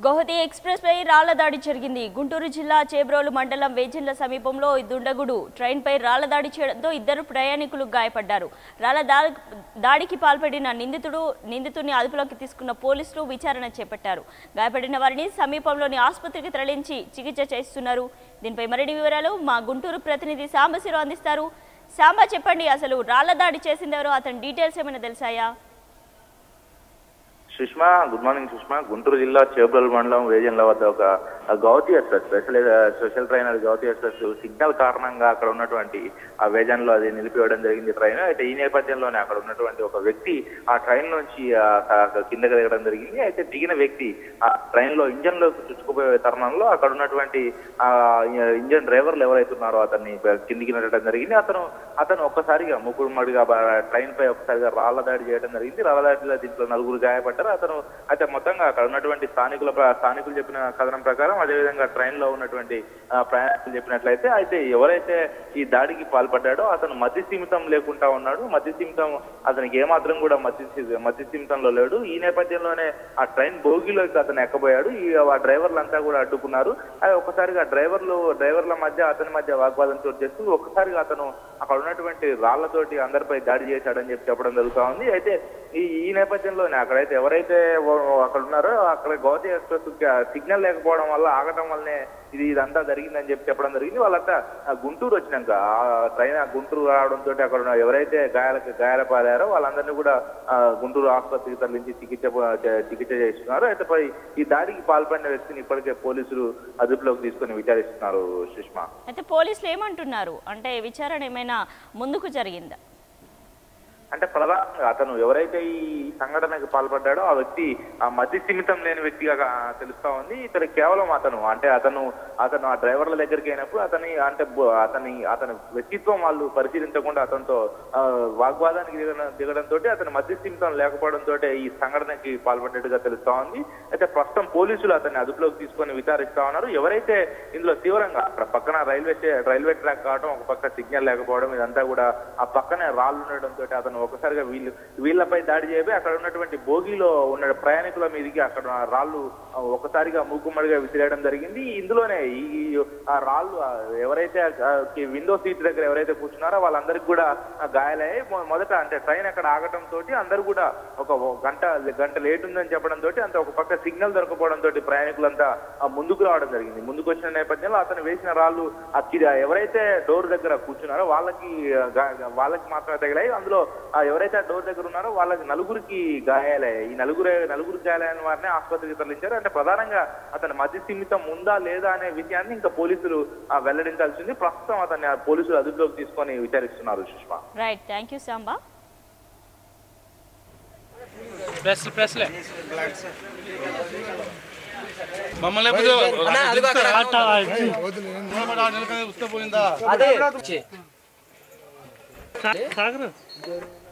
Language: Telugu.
గౌహతి ఎక్స్ప్రెస్ పై రాళ్ల దాడి జరిగింది గుంటూరు జిల్లా చేబ్రోలు మండలం వేజిన్ల సమీపంలో ఈ దుండగుడు ట్రైన్పై రాళ్ల దాడి చేయడంతో ఇద్దరు ప్రయాణికులు గాయపడ్డారు రాళ్ల దా- దాడికి పాల్పడిన నిందితుడు నిందితుడిని అదుపులోకి తీసుకున్న పోలీసులు విచారణ చేపట్టారు గాయపడిన వారిని సమీపంలోని ఆసుపత్రికి తరలించి చికిత్స చేస్తున్నారు దీనిపై మరిన్ని వివరాలు మా గుంటూరు ప్రతినిధి సాంబశిరావు అందిస్తారు సాంబ చెప్పండి అసలు రాళ్ల దాడి చేసిందెవరో అతని డీటెయిల్స్ ఏమైనా తెలిసాయా సుష్మా గుడ్ మార్నింగ్ సుష్మా గుంటూరు జిల్లా చేబ్రల్ మండలం వేజన్ల వద్ద ఒక Gowthami express special special train అది గౌతి ఎక్స్ప్రెస్ సిగ్నల్ కారణంగా అక్కడ ఉన్నటువంటి ఆ వేజన్లో అది నిలిపివేయడం జరిగింది ట్రైన్ అయితే ఈ నేపథ్యంలోనే అక్కడ ఉన్నటువంటి ఒక వ్యక్తి ఆ ట్రైన్ నుంచి ఆ క- కిందకి దిగడం జరిగింది అయితే దిగిన వ్యక్తి ఆ ట్రైన్ లో ఇంజన్ లో చుచ్చుకుపోయే తరుణంలో అక్కడ ఉన్నటువంటి ఆ ఇంజన్ డ్రైవర్లు ఎవరైతే ఉన్నారో అతన్ని కిందికి నెట్టడం జరిగింది అతను అతను ఒక్కసారిగా ముగ్గురు మడిగా ట్రైన్ పై ఒక్కసారిగా రాళ్ల దాడి చేయడం జరిగింది రాళ్ల దాడిలో దీంట్లో నలుగురు గాయపడ్డారు అతను అయితే మొత్తంగా అక్కడ ఉన్నటువంటి స్థానికుల ప్ర- స్థానికులు చెప్పిన కథనం ప్రకారం అదేవిధంగా ట్రైన్ లో ఉన్నటువంటి ఆ, ప్రయాణికులు చెప్పినట్లయితే అయితే ఎవరైతే ఈ దాడికి పాల్పడ్డాడో అతను మతి సీమితం లేకుండా ఉన్నాడు మతి సీమితం అతనికి ఏమాత్రం కూడా మతి సీ- మతి సీమితంలో లేడు ఈ నేపథ్యంలోనే ఆ ట్రైన్ బోగిలోకి అతను ఎక్కబోయాడు ఈ ఆ డ్రైవర్లంతా కూడా అడ్డుకున్నారు అది ఒక్కసారిగా డ్రైవర్లు డ్రైవర్ల మధ్య అతని మధ్య వాగ్వాదం చోటు చేస్తూ ఒక్కసారిగా అతను అక్కడ ఉన్నటువంటి రాళ్లతోటి అందరిపై దాడి చేశాడని చెప్పి చెప్పడం జరుగుతా ఉంది అయితే ఈ ఈ నేపథ్యంలోనే అక్కడైతే ఎవరైతే ఓ- అక్కడ ఉన్నారో అక్కడ గౌతీ ఎక్స్ప్రెస్ సిగ్నల్ లేకపోవడం వల్ల ఆగటం వల్లనే ఇది ఇదంతా జరిగిందని చెప్పి చెప్పడం జరిగింది వాళ్ళంతా ఆ గుంటూరు వచ్చినాక ఆ ట్రైన్ ఆ గుంటూరు రావడంతో అక్కడ ఉన్న ఎవరైతే గాయాలకు గాయాల పారారో వాళ్ళందరినీ కూడా ఆ, గుంటూరు ఆసుపత్రికి తరలించి చికిత్స ప- చే- చికిత్స చేస్తున్నారు అయితే పై ఈ దాడికి పాల్పడిన వ్యక్తిని ఇప్పటికే పోలీసులు అదుపులోకి తీసుకొని విచారిస్తున్నారు సుష్మా అయితే పోలీసులు ఏమంటున్నారు అంటే విచారణ ఏమైనా ముందుకు జరిగిందా అంటే ప్రధానంగా అతను ఎవరైతే ఈ సంఘటనకు పాల్పడ్డాడో ఆ వ్యక్తి ఆ మతి సిమితం లేని వ్యక్తిగా కా- తెలుస్తా ఉంది ఇతను కేవలం అతను అంటే అతను అతను ఆ డ్రైవర్ల దగ్గరికి అయినప్పుడు అతని అంటే బు- అతని అతని వ్యక్తిత్వం వాళ్ళు పరిశీలించకుండా అతనితో ఆ, వాగ్వాదానికి దిగడం దిగడంతో అతని మతి సిమితం లేకపోవడంతో ఈ సంఘటనకి పాల్పడ్డట్టుగా తెలుస్తా ఉంది అయితే ప్రస్తుతం పోలీసులు అతన్ని అదుపులోకి తీసుకొని విచారిస్తా ఉన్నారు ఎవరైతే ఇందులో తీవ్రంగా అక్కడ పక్కన రైల్వే స్టే- రైల్వే ట్రాక్ కావడం ఒక పక్క సిగ్నల్ లేకపోవడం ఇదంతా కూడా ఆ పక్కనే రాళ్ళు ఉండడంతో అతను ఒకసారిగా వీళ్ళు వీళ్ళపై దాడి చేయబోయి అక్కడ ఉన్నటువంటి బోగిలో ఉన్న ప్రయాణికుల మీదకి అక్కడ ఆ రాళ్ళు ఆ, ఒకసారిగా మూకుమ్మడిగా విసిరేయడం జరిగింది ఇందులోనే ఈ ఈ ఆ రాళ్ళు ఆ ఎవరైతే ఆ విండో సీట్ దగ్గర ఎవరైతే కూర్చున్నారో వాళ్ళందరికీ కూడా ఆ గాయాలయ్యాయి మొ- మొదట అంటే ట్రైన్ అక్కడ ఆగటం తోటి అందరూ కూడా ఒక ఓ గంట గంట లేట్ ఉందని చెప్పడం తోటి అంత ఒక పక్క సిగ్నల్ దొరకపోవడం తోటి ప్రయాణికులంతా ఆ ముందుకు రావడం జరిగింది ముందుకు వచ్చిన నేపథ్యంలో అతను వేసిన రాళ్ళు ఆ కిర- ఎవరైతే డోర్ దగ్గర కూర్చున్నారో వాళ్ళకి ఆ, గా- వాళ్ళకి మాత్రమే తగిలాయి అందులో ఆ ఎవరైతే ఆ డోర్ దగ్గర ఉన్నారో వాళ్ళకి నలుగురికి గాయాలయ్యాయి ఈ నలుగురు నలుగురు గాయాలైన వారిని ఆసుపత్రికి తరలించారు అంటే ప్రధానంగా అతని మధ్య సీమితం ఉందా లేదా అనే విషయాన్ని ఇంకా పోలీసులు ఆ, వెల్లడించాల్సింది ప్రస్తుతం అతన్ని ఆ పోలీసులు అదుపులోకి తీసుకొని విచారిస్తున్నారు Sushma right thank you Samba press ప్రెస్లే మమ్మల్ని లేకపోతే అదే సాగర్